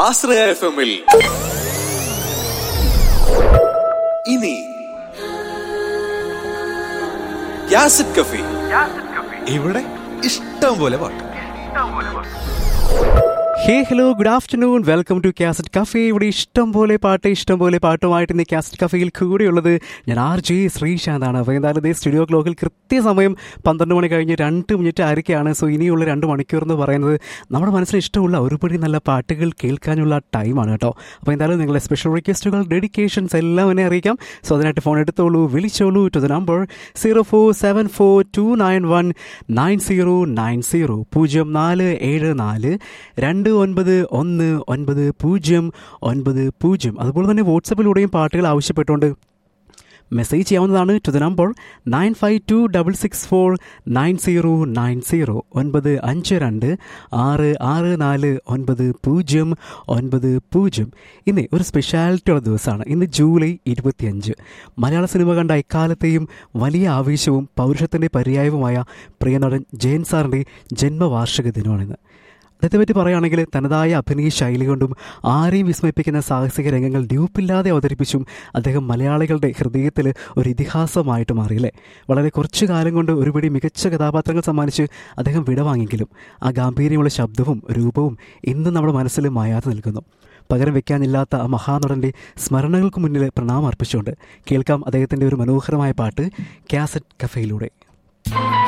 ആശ്രയ F എമ്മിൽ ഇനി യാസിഡ് കഫി ഇവിടെ ഇഷ്ടം പോലെ പാട്ട് hey hello good afternoon welcome to cassette cafe ഇവിടെ ഇഷ്ടം പോലെ പാട്ട് ഇഷ്ടം പോലെ പാട്ടുമായിട്ട് ഇന്ന് കാസറ്റ് കഫേയിൽ കൂടെയുള്ളത് ഞാൻ ആർ ജെ ശ്രീശാന്താണ് അപ്പോൾ എന്തായാലും ഇതേ സ്റ്റുഡിയോ ക്ലോക്കിൽ കൃത്യസമയം പന്ത്രണ്ട് മണി കഴിഞ്ഞ് രണ്ട് മിനിറ്റ് ആയിരിക്കുകയാണ് സോ ഇനിയുള്ള രണ്ട് മണിക്കൂർ എന്ന് പറയുന്നത് നമ്മുടെ മനസ്സിൽ ഇഷ്ടമുള്ള ഒരുപടി നല്ല പാട്ടുകൾ കേൾക്കാനുള്ള ടൈമാണ് കേട്ടോ അപ്പോൾ എന്തായാലും നിങ്ങളുടെ സ്പെഷ്യൽ റിക്വസ്റ്റുകൾ ഡെഡിക്കേഷൻസ് എല്ലാം എന്നെ അറിയിക്കാം സോ അതിനായിട്ട് ഫോൺ എടുത്തോളൂ വിളിച്ചോളൂ to the number zero four seven four two nine one nine zero nine zero പൂജ്യം നാല് ഏഴ് നാല് രണ്ട് ഒൻപത് ഒന്ന് ഒൻപത് പൂജ്യം ഒൻപത് പൂജ്യം അതുപോലെ തന്നെ വാട്സപ്പിലൂടെയും പാട്ടുകൾ ആവശ്യപ്പെട്ടുകൊണ്ട് മെസ്സേജ് ചെയ്യാവുന്നതാണ് to the number nine five two double six four nine zero nine zero ഒൻപത് അഞ്ച് രണ്ട് ആറ് ആറ് നാല് ഒൻപത് പൂജ്യം ഒൻപത് പൂജ്യം ഇന്ന് ഒരു സ്പെഷ്യാലിറ്റി ഉള്ള ദിവസമാണ് ഇന്ന് ജൂലൈ ഇരുപത്തിയഞ്ച് മലയാള സിനിമ കണ്ട എക്കാലത്തെയും വലിയ ആവേശവും പൗരുഷത്തിൻ്റെ പര്യായവുമായ പ്രിയനടൻ ജയൻ സാറിൻ്റെ ജന്മവാർഷിക ദിനമാണിന്ന് അദ്ദേഹത്തെ പറ്റി പറയുകയാണെങ്കിൽ തനതായ അഭിനയ ശൈലി കൊണ്ടും ആരെയും വിസ്മയിപ്പിക്കുന്ന സാഹസിക രംഗങ്ങൾ ഡ്യൂപ്പില്ലാതെ അവതരിപ്പിച്ചും അദ്ദേഹം മലയാളികളുടെ ഹൃദയത്തിൽ ഒരു ഇതിഹാസമായിട്ട് മാറിയല്ലേ വളരെ കുറച്ചു കാലം കൊണ്ട് ഒരുപടി മികച്ച കഥാപാത്രങ്ങൾ സമ്മാനിച്ച് അദ്ദേഹം വിടവാങ്ങിയെങ്കിലും ആ ഗാംഭീര്യമുള്ള ശബ്ദവും രൂപവും ഇന്നും നമ്മുടെ മനസ്സിൽ മായാതെ നിൽക്കുന്നു പകരം വെക്കാനില്ലാത്ത ആ മഹാനടൻ്റെ സ്മരണകൾക്ക് മുന്നിൽ പ്രണാമം അർപ്പിച്ചുകൊണ്ട് കേൾക്കാം അദ്ദേഹത്തിൻ്റെ ഒരു മനോഹരമായ പാട്ട് കാസറ്റ് കഫയിലൂടെ